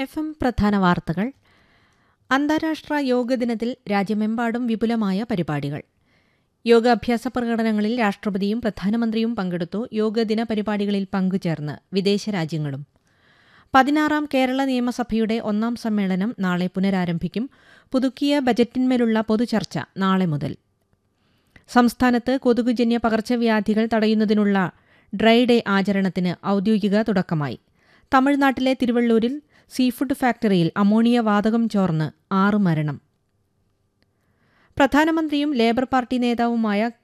F M പ്രധാന വാർത്തകൾ അന്താരാഷ്ട്ര യോഗ ദിനത്തിൽ രാജ്യമെമ്പാടും വിപുലമായ പരിപാടികൾ യോഗാഭ്യാസ പ്രകടനങ്ങളിൽ രാഷ്ട്രപതിയും പ്രധാനമന്ത്രിയും പങ്കെടുത്തു യോഗദിന പരിപാടികളിൽ പങ്കുചേർന്ന് വിദേശ രാജ്യങ്ങളും പതിനാറാം കേരള നിയമസഭയുടെ ഒന്നാം സമ്മേളനം നാളെ പുനരാരംഭിക്കും പുതുക്കിയ ബജറ്റിന്മേലുള്ള പൊതുചർച്ച നാളെ മുതൽ സംസ്ഥാനത്ത് കൊതുകുജന്യ പകർച്ചവ്യാധികൾ തടയുന്നതിനുള്ള ഡ്രൈ ഡേ ആചരണത്തിന് ഔദ്യോഗിക തുടക്കമായി തമിഴ്നാട്ടിലെ തിരുവള്ളൂരിൽ സീഫുഡ് ഫാക്ടറിയിൽ അമോണിയ വാതകം ചോർന്ന് ആറ് മരണം പ്രധാനമന്ത്രിയും ലേബർ പാർട്ടി നേതാവുമായ